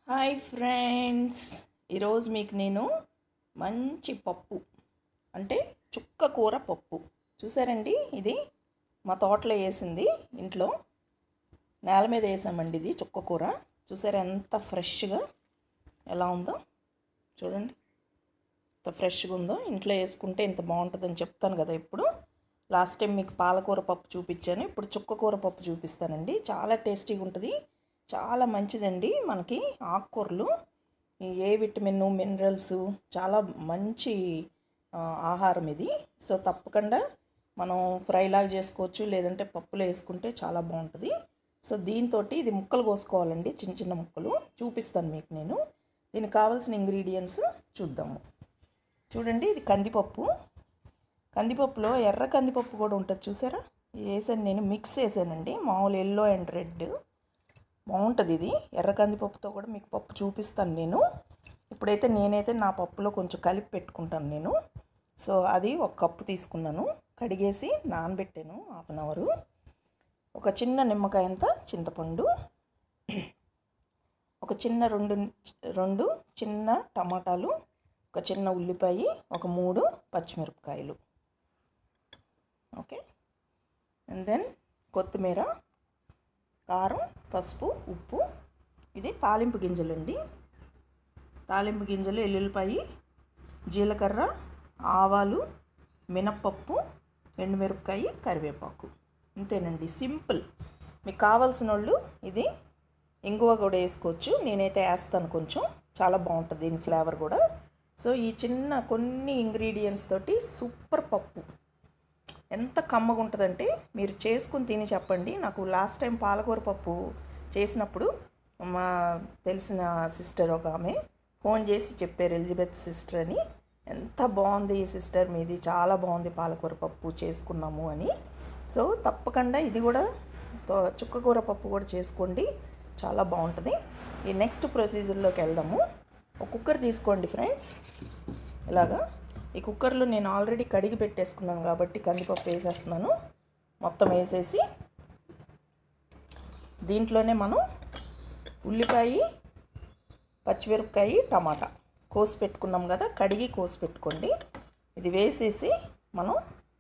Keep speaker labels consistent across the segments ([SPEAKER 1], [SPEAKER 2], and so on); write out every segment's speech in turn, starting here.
[SPEAKER 1] hi friends ఈరోజు మీకు నేను మంచి పప్పు అంటే చుక్క కూర పప్పు చూసారండి ఇది మా తోటలో వేసింది ఇంట్లో నేల మీద వేసామండి ఇది చుక్క కూర చూసారా ఎంత ఫ్రెష్గా ఎలా ఉందో చూడండి ఎంత ఫ్రెష్గా ఉందో ఇంట్లో వేసుకుంటే ఇంత బాగుంటుందని చెప్తాను కదా ఇప్పుడు లాస్ట్ టైం మీకు పాలకూర పప్పు చూపించాను ఇప్పుడు చుక్క కూర పప్పు చూపిస్తానండి చాలా టేస్టీగా ఉంటుంది చాలా మంచిదండి మనకి ఆకుకూరలు ఈ ఏ విటమిన్ మినరల్స్ చాలా మంచి ఆ, ఆహారం ఇది సో తప్పకుండా మనం ఫ్రైలాగా చేసుకోవచ్చు లేదంటే పప్పులో వేసుకుంటే చాలా బాగుంటుంది సో దీంతో ఇది ముక్కలు కోసుకోవాలండి చిన్న చిన్న ముక్కలు చూపిస్తాను మీకు నేను దీనికి కావాల్సిన ఇంగ్రీడియంట్స్ చూద్దాము చూడండి ఇది కందిపప్పు కందిపప్పులో ఎర్ర కందిపప్పు కూడా ఉంటుంది చూసారా వేసాను నేను మిక్స్ వేసానండి మామూలు ఎల్లో అండ్ రెడ్ బాగుంటుంది ఇది ఎర్ర కందిపప్పుతో కూడా మీకు పప్పు చూపిస్తాను నేను ఇప్పుడైతే నేనైతే నా పప్పులో కొంచెం కలిపి పెట్టుకుంటాను నేను సో అది ఒక కప్పు తీసుకున్నాను కడిగేసి నానబెట్టాను హాఫ్ అన్ అవరు ఒక చిన్న నిమ్మకాయ అంత చింతపండు ఒక చిన్న రెండు రెండు చిన్న టమాటాలు ఒక చిన్న ఉల్లిపాయ ఒక మూడు పచ్చిమిరపకాయలు ఓకే అండ్ దెన్ కొత్తిమీర కారం పసుపు ఉప్పు ఇది తాలింపు గింజలండి తాలింపు గింజలు ఎల్లుల్లిపాయి జీలకర్ర ఆవాలు మినప్పప్పు ఎండుమిరపకాయ కరివేపాకు అంతేనండి సింపుల్ మీకు కావాల్సిన వాళ్ళు ఇది ఇంగువ కూడా వేసుకోవచ్చు నేనైతే వేస్తాను కొంచెం చాలా బాగుంటుంది దీని ఫ్లేవర్ కూడా సో ఈ చిన్న కొన్ని ఇంగ్రీడియంట్స్ తోటి సూపర్ పప్పు ఎంత కమ్మగా ఉంటుందంటే మీరు చేసుకుని తిని చెప్పండి నాకు లాస్ట్ టైం పాలకూర పప్పు చేసినప్పుడు మా తెలిసిన సిస్టర్ ఒక ఆమె ఫోన్ చేసి చెప్పారు ఎలిజబెత్ సిస్టర్ అని ఎంత బాగుంది ఈ సిస్టర్ మీది చాలా బాగుంది పాలకూర పప్పు చేసుకున్నాము అని సో తప్పకుండా ఇది కూడా తో- చుక్కకూర పప్పు కూడా చేసుకోండి చాలా బాగుంటుంది ఈ నెక్స్ట్ ప్రొసీజర్లోకి వెళ్దాము ఒక కుక్కర్ తీసుకోండి ఫ్రెండ్స్ ఇలాగా ఈ కుక్కర్లో నేను ఆల్రెడీ కడిగి పెట్టేసుకున్నాను కాబట్టి కందిపప్పు వేసేస్తున్నాను మొత్తం వేసేసి దీంట్లోనే మనం ఉల్లిపాయ పచ్చిమిరపకాయ టమాటా కోసి పెట్టుకున్నాం కదా కడిగి కోసి పెట్టుకోండి ఇది వేసేసి మనం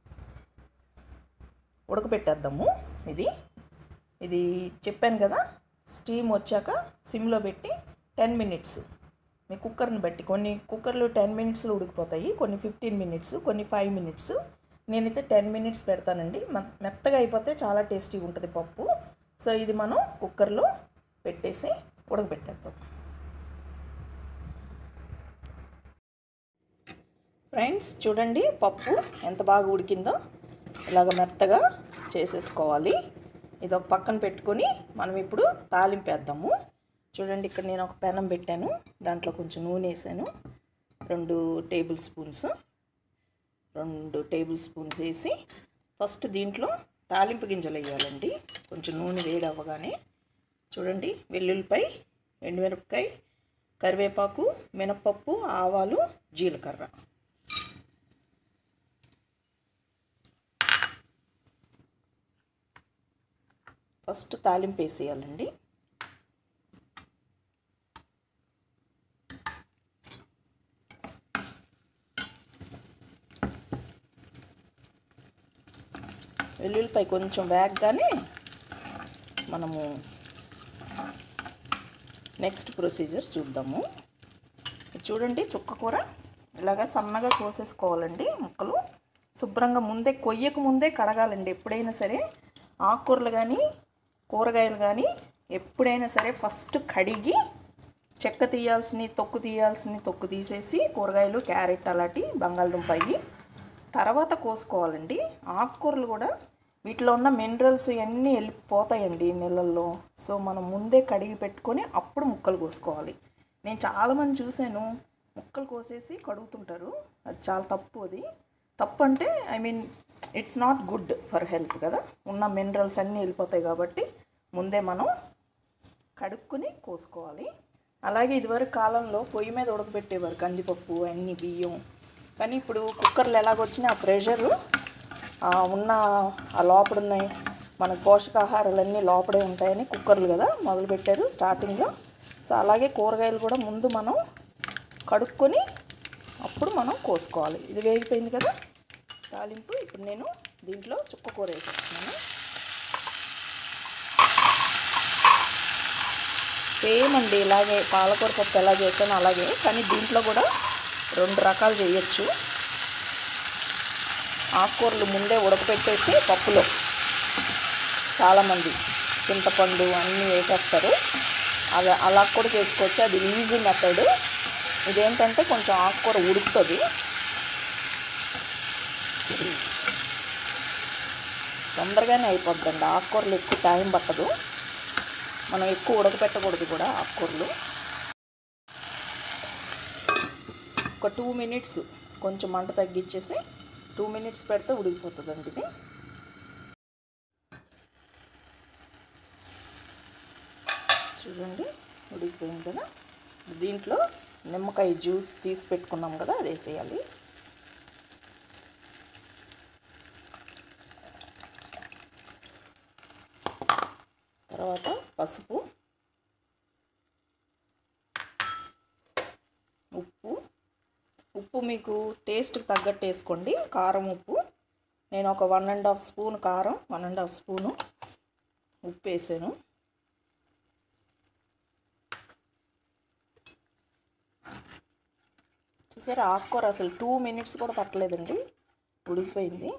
[SPEAKER 1] ఉడకపెట్టేద్దాము ఇది ఇది చెప్పాను కదా స్టీమ్ వచ్చాక సిమ్లో పెట్టి టెన్ మినిట్స్ మీ కుక్కర్ని బట్టి కొన్ని కుక్కర్లు టెన్ మినిట్స్లో ఉడికిపోతాయి కొన్ని ఫిఫ్టీన్ మినిట్స్ కొన్ని ఫైవ్ మినిట్స్ నేనైతే టెన్ మినిట్స్ పెడతానండి మె- మెత్తగా అయిపోతే చాలా టేస్టీగా ఉంటుంది పప్పు సో ఇది మనం కుక్కర్లో పెట్టేసి ఉడకబెట్టేద్దాం ఫ్రెండ్స్ చూడండి పప్పు ఎంత బాగా ఉడికిందో ఇలాగ మెత్తగా చేసేసుకోవాలి ఇది ఒక పక్కన పెట్టుకొని మనం ఇప్పుడు తాలింపేద్దాము చూడండి ఇక్కడ నేను ఒక పెనం పెట్టాను దాంట్లో కొంచెం నూనె వేసాను రెండు టేబుల్ స్పూన్స్ రెండు టేబుల్ స్పూన్స్ వేసి ఫస్ట్ దీంట్లో తాలింపు గింజలు వేయాలండి కొంచెం నూనె వేడి అవ్వగానే చూడండి వెల్లుల్లిపై ఎండుమిరపకాయ కరివేపాకు మినపప్పు ఆవాలు జీలకర్ర ఫస్ట్ తాలింపు వేసేయాలండి వెల్లుల్లిపై కొంచెం వేగగానే మనము నెక్స్ట్ ప్రొసీజర్ చూద్దాము ఇది చూడండి చుక్క కూర ఇలాగా సన్నగా కోసేసుకోవాలండి ముక్కలు శుభ్రంగా ముందే కొయ్యకు ముందే కడగాలండి ఎప్పుడైనా సరే ఆకుకూరలు కానీ కూరగాయలు కానీ ఎప్పుడైనా సరే ఫస్ట్ కడిగి చెక్క తీయాల్సిన తొక్కు తీయాల్సిన తొక్కు తీసేసి కూరగాయలు క్యారెట్ అలాంటి బంగాళదుంప అయ్యి తర్వాత కోసుకోవాలండి ఆకుకూరలు కూడా వీటిలో ఉన్న మినరల్స్ ఇవన్నీ వెళ్ళిపోతాయండి నీళ్ళల్లో సో మనం ముందే కడిగి పెట్టుకొని అప్పుడు ముక్కలు కోసుకోవాలి నేను చాలామంది చూశాను ముక్కలు కోసేసి కడుగుతుంటారు అది చాలా తప్పు అది తప్పు అంటే I mean it's not good for health కదా ఉన్న మినరల్స్ అన్నీ వెళ్ళిపోతాయి కాబట్టి ముందే మనం కడుక్కుని కోసుకోవాలి అలాగే ఇదివరకు కాలంలో పొయ్యి మీద ఉడకబెట్టేవారు కందిపప్పు అన్ని బియ్యం కానీ ఇప్పుడు కుక్కర్లు ఎలాగొచ్చినా ఆ ప్రెషరు ఉన్న ఆ లోపల ఉన్నాయి మన పోషకాహారాలన్నీ లోపడే ఉంటాయని కుక్కర్లు కదా మొదలుపెట్టారు స్టార్టింగ్లో సో అలాగే కూరగాయలు కూడా ముందు మనం కడుక్కొని అప్పుడు మనం కోసుకోవాలి ఇది వేగిపోయింది కదా తాలింపు ఇప్పుడు నేను దీంట్లో చుక్క కూర వేసేస్తున్నాను సేమ్ అండి ఇలాగే పాలకూర పప్పు ఎలా చేస్తానో అలాగే కానీ దీంట్లో కూడా రెండు రకాలు చేయొచ్చు ఆకుకూరలు ముందే ఉడకపెట్టేసి పప్పులో చాలామంది చింతపండు అన్నీ వేసేస్తారు అది అలా కూడా చేసుకోవచ్చు అది ఈజీ మెథడ్ ఇదేంటంటే కొంచెం ఆకుకూర ఉడుకుతుంది తొందరగానే అయిపోద్దండి ఆకుకూరలు ఎక్కువ టైం పట్టదు మనం ఎక్కువ ఉడకపెట్టకూడదు కూడా ఆకుకూరలు ఒక టూ మినిట్స్ కొంచెం మంట తగ్గించేసి టూ మినిట్స్ పెడితే ఉడికిపోతుందండి ఇది చూడండి ఉడికిపోయింది కదా దీంట్లో నిమ్మకాయ జ్యూస్ తీసి పెట్టుకున్నాం కదా అది వేసేయాలి తర్వాత పసుపు ఉప్పు ఉప్పు మీకు టేస్ట్కి తగ్గట్టు వేసుకోండి కారం ఉప్పు నేను ఒక వన్ అండ్ హాఫ్ స్పూన్ కారం వన్ అండ్ హాఫ్ స్పూను ఉప్పు వేసాను చూసారా ఆకుకూర అసలు టూ మినిట్స్ కూడా పట్టలేదండి ఉడికిపోయింది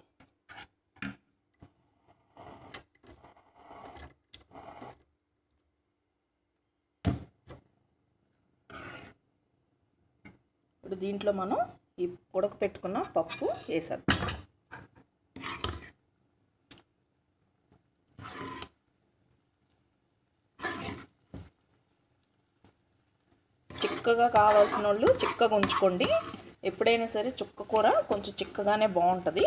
[SPEAKER 1] ఇప్పుడు దీంట్లో మనం ఈ ఉడకపెట్టుకున్న పప్పు వేసేద్దాం చిక్కగా కావాల్సిన వాళ్ళు చిక్కగా ఉంచుకోండి ఎప్పుడైనా సరే చుక్క కూర కొంచెం చిక్కగానే బాగుంటుంది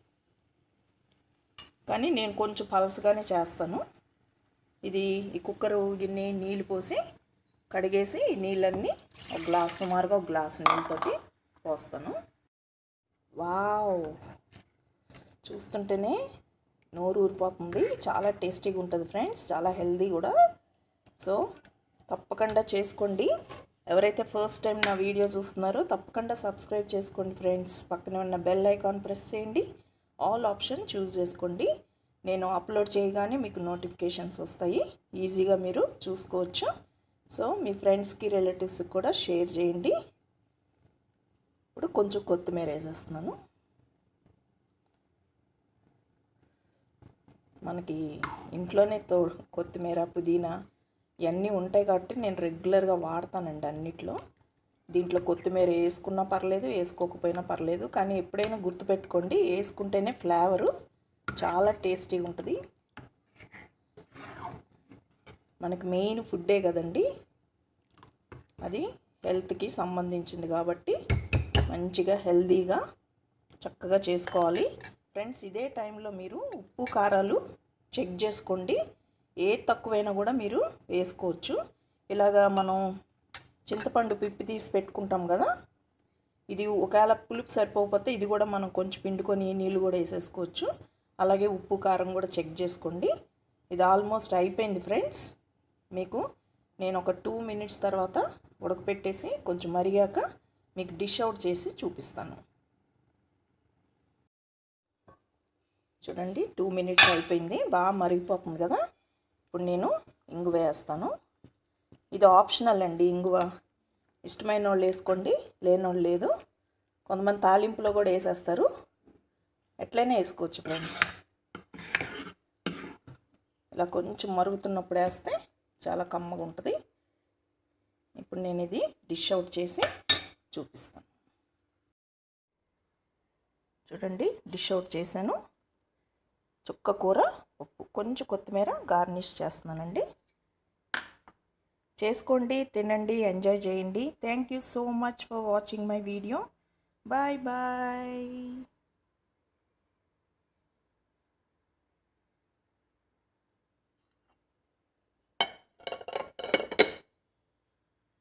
[SPEAKER 1] కానీ నేను కొంచెం పలసగానే చేస్తాను ఇది ఈ కుక్కర్ గిన్నె నీళ్ళు పోసి కడిగేసి ఈ నీళ్ళన్నీ ఒక గ్లాస్ సుమారుగా ఒక గ్లాస్ నీళ్ళతోటి పోస్తాను వావ్ చూస్తుంటేనే నోరు ఊరిపోతుంది చాలా టేస్టీగా ఉంటుంది ఫ్రెండ్స్ చాలా హెల్దీ కూడా సో తప్పకుండా చేసుకోండి ఎవరైతే ఫస్ట్ టైం నా వీడియో చూస్తున్నారో తప్పకుండా సబ్స్క్రైబ్ చేసుకోండి ఫ్రెండ్స్ పక్కనే ఉన్న బెల్ ఐకాన్ ప్రెస్ చేయండి ఆల్ ఆప్షన్ చూస్ చేసుకోండి నేను అప్లోడ్ చేయగానే మీకు నోటిఫికేషన్స్ వస్తాయి ఈజీగా మీరు చూసుకోవచ్చు సో మీ ఫ్రెండ్స్కి రిలేటివ్స్కి కూడా షేర్ చేయండి ఇప్పుడు కొంచెం కొత్తిమీర వేసేస్తున్నాను మనకి ఇంట్లోనే తో కొత్తిమీర పుదీనా ఇవన్నీ ఉంటాయి కాబట్టి నేను రెగ్యులర్గా వాడతానండి అన్నిట్లో దీంట్లో కొత్తిమీర వేసుకున్నా పర్లేదు వేసుకోకపోయినా పర్లేదు కానీ ఎప్పుడైనా గుర్తుపెట్టుకోండి వేసుకుంటేనే ఫ్లేవరు చాలా టేస్టీగా ఉంటుంది మనకి మెయిన్ ఫుడ్డే కదండి అది హెల్త్కి సంబంధించింది కాబట్టి మంచిగా హెల్తీగా చక్కగా చేసుకోవాలి ఫ్రెండ్స్ ఇదే టైంలో మీరు ఉప్పు కారాలు చెక్ చేసుకోండి ఏ తక్కువైనా కూడా మీరు వేసుకోవచ్చు ఇలాగా మనం చింతపండు పిప్పి తీసి పెట్టుకుంటాం కదా ఇది ఒకవేళ పులుపు సరిపోకపోతే ఇది కూడా మనం కొంచెం పిండుకొని నీళ్ళు కూడా వేసేసుకోవచ్చు అలాగే ఉప్పు కారం కూడా చెక్ చేసుకోండి ఇది ఆల్మోస్ట్ అయిపోయింది ఫ్రెండ్స్ మీకు నేను ఒక టూ మినిట్స్ తర్వాత ఉడకపెట్టేసి కొంచెం మరిగాక మీకు డిష్ అవుట్ చేసి చూపిస్తాను చూడండి టూ మినిట్స్ అయిపోయింది బాగా మరిగిపోతుంది కదా ఇప్పుడు నేను ఇంగువ వేస్తాను ఇది ఆప్షనల్ అండి ఇంగువ ఇష్టమైన వాళ్ళు వేసుకోండి లేని వాళ్ళు లేదు కొంతమంది తాలింపులో కూడా వేసేస్తారు ఎట్లయినా వేసుకోవచ్చు ఫ్రెండ్స్ ఇలా కొంచెం మరుగుతున్నప్పుడు వేస్తే చాలా కమ్మగా ఉంటుంది ఇప్పుడు నేను ఇది డిష్ అవుట్ చేసి చూపిస్తాను చూడండి డిష్ అవుట్ చేశాను చుక్క కూర ఉప్పు కొంచెం కొత్తిమీర గార్నిష్ చేస్తున్నానండి చేసుకోండి తినండి ఎంజాయ్ చేయండి thank you so much for watching my video bye bye